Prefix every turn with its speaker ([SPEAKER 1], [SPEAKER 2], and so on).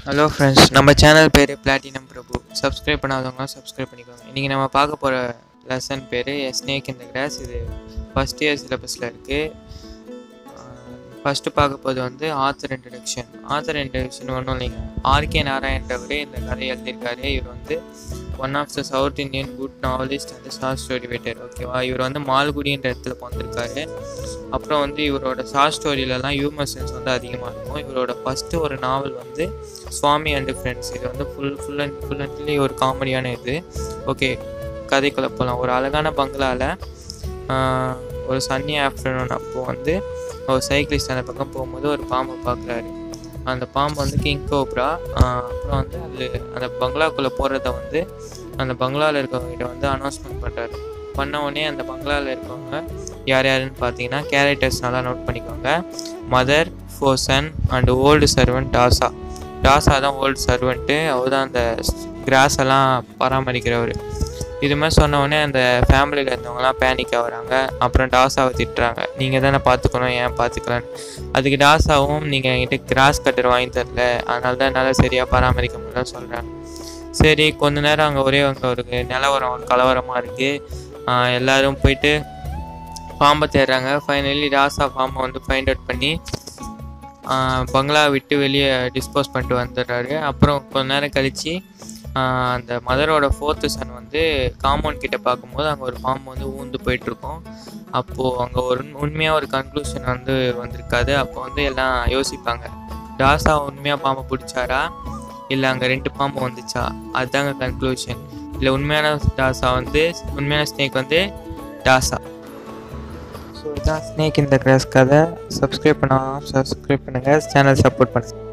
[SPEAKER 1] hello friends நம்ம channel பேர் platinum Prabhu subscribe பண்ணாதவங்க சப்ஸ்கிரைப் பண்ணிக்கோங்க இன்றைக்கி நம்ம பார்க்க போகிற லெசன் பேர் ஸ்னேக் இந்த கிராஸ் இது ஃபஸ்ட் இயர் சிலபஸில் இருக்குது ஃபஸ்ட்டு பார்க்க போது வந்து ஆத்தர் இன்ட்ரடக்ஷன் ஆத்தர் இன்ட்ரடக்ஷன் ஒன்றும் இல்லைங்க ஆர்கே நாராயணன்றவர் இந்த கதை எழுதியிருக்காரு இவர் வந்து one of the south Indian good novelist and short story writer ஓகேவா இவர் வந்து மால்குடின்ற இடத்துல பிறந்திருக்காரு அப்புறம் வந்து இவரோட ஷார்ட் ஸ்டோரியிலலாம் ஹியூமர் சென்ஸ் வந்து அதிகமாக இருக்கும் இவரோட ஃபஸ்ட்டு ஒரு நாவல் வந்து சுவாமி அண்ட் ஃப்ரெண்ட்ஸ் இது வந்து ஃபுல் ஃபுல் அண்ட் ஃபுல் அண்ட்லி ஒரு காமெடியான இது ஓகே கதைக்குள்ள போகலாம் ஒரு அழகான பங்களாவில் ஒரு சன்னி ஆஃப்டர்நூன் அப்போது வந்து ஒரு சைக்கிளிஸ்ட் அந்த பக்கம் போகும்போது ஒரு பாம்பை பார்க்குறாரு அந்த பாம்பு வந்து கிங் கோப்ரா அப்புறம் வந்து அது அந்த பங்களாக்குள்ளே போகிறத வந்து அந்த பங்களாவில் இருக்கவங்ககிட்ட வந்து அனௌன்ஸ்மெண்ட் பண்ணுறாரு பண்ண உடனே அந்த பங்களாவில் இருக்கவங்க யார் யாருன்னு பார்த்தீங்கன்னா கேரக்டர்ஸ் நல்லா நோட் பண்ணிக்கோங்க மதர் ஃபோசன் அண்ட் ஓல்டு சர்வெண்ட் டாசா டாசா தான் ஓல்டு சர்வெண்ட்டு அவர் தான் அந்த கிராஸ் எல்லாம் பராமரிக்கிறவர் இது மாதிரி சொன்ன உடனே அந்த ஃபேமிலியில் இருந்தவங்கலாம் பேனிக் ஆகுறாங்க அப்புறம் டாஸாவை திட்டுறாங்க நீங்கள் தானே பார்த்துக்கணும் ஏன் பார்த்துக்கலான்னு அதுக்கு டாஸாவும் நீங்கள் என்கிட்ட கிராஸ் கட்டர் வாங்கி தரல அதனால தான் என்னால் சரியாக பராமரிக்க முடியலன்னு சொல்கிறாங்க சரி கொஞ்ச நேரம் அங்கே ஒரே அங்கே ஒரு நிலவரம் ஒரு கலவரமாக இருக்குது எல்லோரும் போயிட்டு பாம்பை தேடுறாங்க ஃபைனலி ராசா பாம்பை வந்து ஃபைண்ட் அவுட் பண்ணி பங்களா விட்டு வெளியே டிஸ்போஸ் பண்ணிட்டு வந்துடுறாரு அப்புறம் கொஞ்ச நேரம் கழித்து அந்த மதரோட ஃபோர்த்து சன் வந்து காம்பவுண்ட் கிட்ட பார்க்கும்போது அங்கே ஒரு பாம்பு வந்து ஊந்து போயிட்டுருக்கோம் அப்போது அங்கே ஒரு உண்மையாக ஒரு கன்க்ளூஷன் வந்து வந்திருக்காது அப்போ வந்து எல்லாம் யோசிப்பாங்க டாசா உண்மையாக பாம்பை பிடிச்சாரா இல்லை அங்கே ரெண்டு பாம்பு வந்துச்சா அதுதாங்க கன்க்ளூஷன் இல்லை உண்மையான டாசா வந்து உண்மையான ஸ்னேக் வந்து டாசா ஸோ இதான் ஸ்னேக் இந்த கிராஸ் கதை சப்ஸ்கிரைப் பண்ணால் சப்ஸ்கிரைப் பண்ணுங்கள் சேனல் சப்போர்ட் பண்ணுங்கள்